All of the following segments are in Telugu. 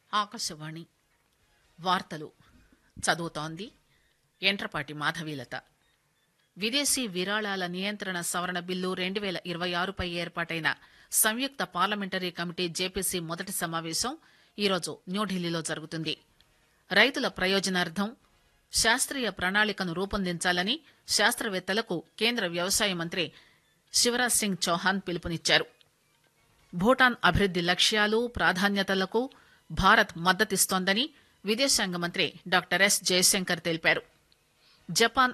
ఆకాశవాణి వార్తలు చదువుతోంది ఎంట్రపాటి మాధవీలత విదేశీ విరాళాల నియంత్రణ సవరణ బిల్లు రెండు పేల ఇరవై ఆరుపై ఏర్పాటైన సంయుక్త పార్లమెంటరీ కమిటీ జేపీసీ మొదటి సమావేశం ఈరోజు న్యూఢిల్లీలో జరుగుతుంది రైతుల ప్రయోజనార్థం శాస్త్రీయ ప్రణాళికను రూపొందించాలని శాస్త్రవేత్తలకు కేంద్ర వ్యవసాయ మంత్రి శివరాజ్ సింగ్ చౌహాన్ పిలుపునిచ్చారు భూటాన్ అభివృద్ది లక్ష్యాలు ప్రాధాన్యతలకు భారత్ మద్దతిస్తోందని విదేశాంగ మంత్రి డాక్టర్ ఎస్ జయశంకర్ తెలిపారు జపాన్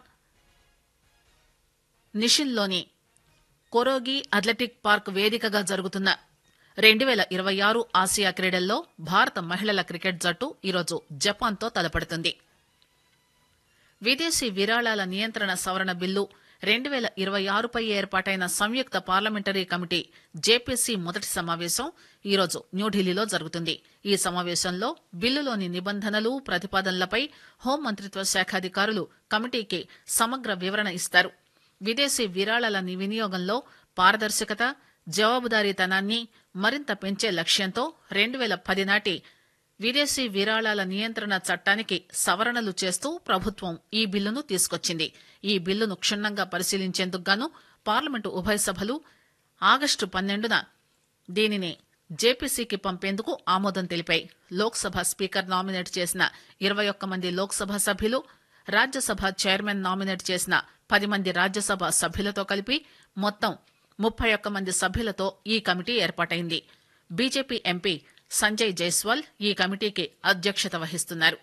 నిషిన్లోని కొరోగి అథ్లెటిక్ పార్క్ వేదికగా జరుగుతున్న రెండు పేల ఇరవై ఆరు ఆసియా క్రీడల్లో భారత మహిళల క్రికెట్ జట్టు ఈరోజు జపాన్తో తలపడుతుంది విదేశీ విరాళాల నియంత్రణ సవరణ బిల్లు రెండు పేల ఇరవై ఆరుపై ఏర్పాటైన సంయుక్త పార్లమెంటరీ కమిటీ జేపీసీ మొదటి సమావేశం ఈరోజు న్యూఢిల్లీలో జరుగుతుంది ఈ సమావేశంలో బిల్లులోని నిబంధనలు ప్రతిపాదనలపై హోంమంత్రిత్వ శాఖ అధికారులు కమిటీకి సమగ్ర వివరణ ఇస్తారు విదేశీ విరాళాల ని- వినియోగంలో పారదర్శకత జవాబుదారీతనాన్ని మరింత పెంచే లక్ష్యంతో రెండు పేల పది నాటి విదేశీ విరాళాల నియంత్రణ చట్టానికి సవరణలు చేస్తూ ప్రభుత్వం ఈ బిల్లును తీసుకొచ్చింది ఈ బిల్లును క్షుణ్ణంగా పరిశీలించేందుకు గాను పార్లమెంటు ఉభయ సభలు ఆగస్టు పన్నెండున దీనిని జేపీసీకి పంపేందుకు ఆమోదం తెలిపాయి లోక్సభ స్పీకర్ నామినేట్ చేసిన ఇరవై ఒక్క మంది లోక్సభ సభ్యులు రాజ్యసభ చైర్మన్ నామినేట్ చేసిన పది మంది రాజ్యసభ సభ్యులతో కలిపి మొత్తం ముప్పై ఒక్క మంది సభ్యులతో ఈ కమిటీ ఏర్పాటైంది బీజేపీ ఎంపీ సంజయ్ జైస్వాల్ ఈ కమిటీకి అధ్యక్షత వహిస్తున్నారు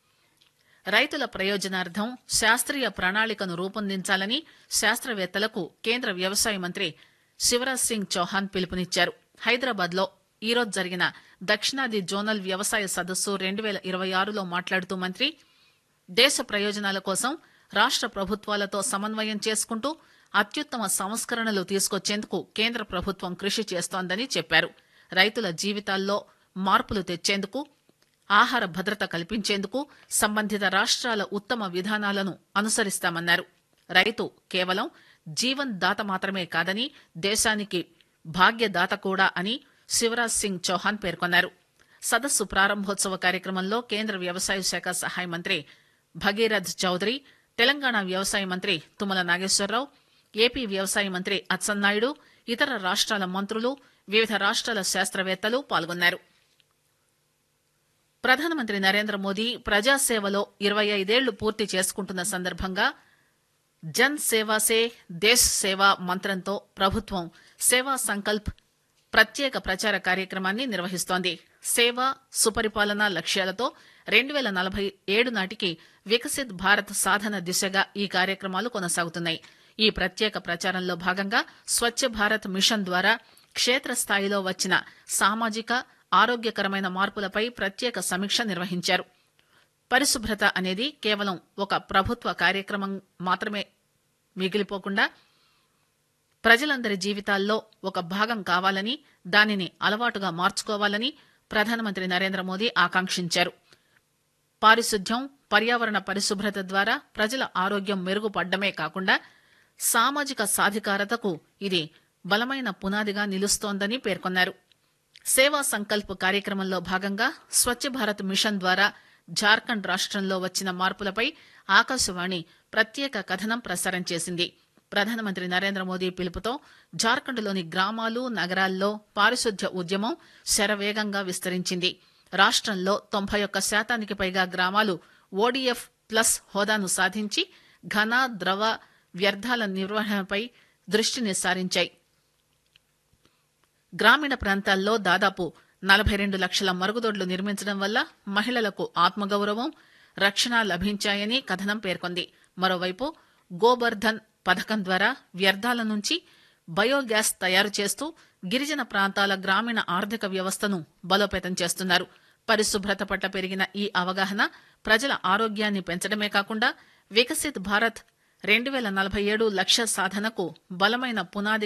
రైతుల ప్రయోజనార్థం శాస్త్రీయ ప్రణాళికను రూపొందించాలని శాస్త్రవేత్తలకు కేంద్ర వ్యవసాయ మంత్రి శివరాజ్ సింగ్ చౌహాన్ పిలుపునిచ్చారు హైదరాబాద్ లో ఈరోజు జరిగిన దక్షిణాది జోనల్ వ్యవసాయ సదస్సు రెండు పేల ఇరవై ఆరులో మాట్లాడుతూ మంత్రి దేశ ప్రయోజనాల కోసం రాష్ట ప్రభుత్వాలతో సమన్వయం చేసుకుంటూ అత్యుత్తమ సంస్కరణలు తీసుకొచ్చేందుకు కేంద్ర ప్రభుత్వం కృషి చేస్తోందని చెప్పారు రైతుల జీవితాల్లో మార్పులు తెచ్చేందుకు ఆహార భద్రత కల్పించేందుకు సంబంధిత రాష్ట్రాల ఉత్తమ విధానాలను అనుసరిస్తామన్నారు రైతు కేవలం జీవన్ దాత మాత్రమే కాదని దేశానికి భాగ్యదాత కూడా అని శివరాజ్ సింగ్ చౌహాన్ పేర్కొన్నారు సదస్సు ప్రారంభోత్సవ కార్యక్రమంలో కేంద్ర వ్యవసాయ శాఖ సహాయ మంత్రి భగీరథ్ చౌదరి తెలంగాణ వ్యవసాయ మంత్రి తుమ్మల నాగేశ్వరరావు ఏపీ వ్యవసాయ మంత్రి అచ్చెన్నాయుడు ఇతర రాష్ట్రాల మంత్రులు వివిధ రాష్ట్రాల శాస్త్రవేత్తలు పాల్గొన్నారు ప్రధానమంత్రి నరేంద్ర మోదీ ప్రజాసేవలో ఇరవై ఐదేళ్లు పూర్తి చేసుకుంటున్న సందర్భంగా జన్ సేవా సే దేశ్ సేవా మంత్రంతో ప్రభుత్వం సేవా సంకల్ప్ ప్రత్యేక ప్రచార కార్యక్రమాన్ని నిర్వహిస్తోంది సేవ సుపరిపాలన లక్ష్యాలతో రెండు పేల నలభై ఏడు నాటికి వికసిత్ భారత్ సాధన దిశగా ఈ కార్యక్రమాలు కొనసాగుతున్నాయి ఈ ప్రత్యేక ప్రచారంలో భాగంగా స్వచ్ఛ భారత్ మిషన్ ద్వారా క్షేత్రస్థాయిలో వచ్చిన సామాజిక ఆరోగ్యకరమైన మార్పులపై ప్రత్యేక సమీక్ష నిర్వహించారు పరిశుభ్రత అనేది కేవలం ఒక ప్రభుత్వ కార్యక్రమం మాత్రమే మిగిలిపోకుండా ప్రజలందరి జీవితాల్లో ఒక భాగం కావాలని దానిని అలవాటుగా మార్చుకోవాలని ప్రధానమంత్రి నరేంద్ర మోదీ ఆకాంక్షించారు పారిశుద్ధ్యం పర్యావరణ పరిశుభ్రత ద్వారా ప్రజల ఆరోగ్యం మెరుగుపడ్డమే కాకుండా సామాజిక సాధికారతకు ఇది బలమైన పునాదిగా నిలుస్తోందని పేర్కొన్నారు సేవా సంకల్ప్ కార్యక్రమంలో భాగంగా స్వచ్ఛ భారత్ మిషన్ ద్వారా జార్ఖండ్ రాష్ట్రంలో వచ్చిన మార్పులపై ఆకాశవాణి ప్రత్యేక కథనం ప్రసారం చేసింది ప్రధానమంత్రి నరేంద్ర మోదీ పిలుపుతో జార్ఖండ్లోని గ్రామాలు నగరాల్లో పారిశుద్ధ్య ఉద్యమం శరవేగంగా విస్తరించింది రాష్ట్రంలో తొంభై ఒక్క శాతానికి పైగా గ్రామాలు ఓడీఎఫ్ ప్లస్ హోదాను సాధించి ఘన ద్రవ వ్యర్థాల నిర్వహణపై దృష్టిని సారించాయి గ్రామీణ ప్రాంతాల్లో దాదాపు నలభై రెండు లక్షల మరుగుదొడ్లు నిర్మించడం వల్ల మహిళలకు ఆత్మగౌరవం రక్షణ లభించాయని కథనం పేర్కొంది మరోవైపు గోబర్ధన్ పథకం ద్వారా వ్యర్థాల నుంచి బయోగ్యాస్ తయారు చేస్తూ గిరిజన ప్రాంతాల గ్రామీణ ఆర్థిక వ్యవస్థను బలోపేతం చేస్తున్నారు పరిశుభ్రత పట్ల పెరిగిన ఈ అవగాహన ప్రజల ఆరోగ్యాన్ని పెంచడమే కాకుండా వికసిత్ భారత్ రెండు పేల నలభై ఏడు లక్ష్య సాధనకు బలమైన పునాది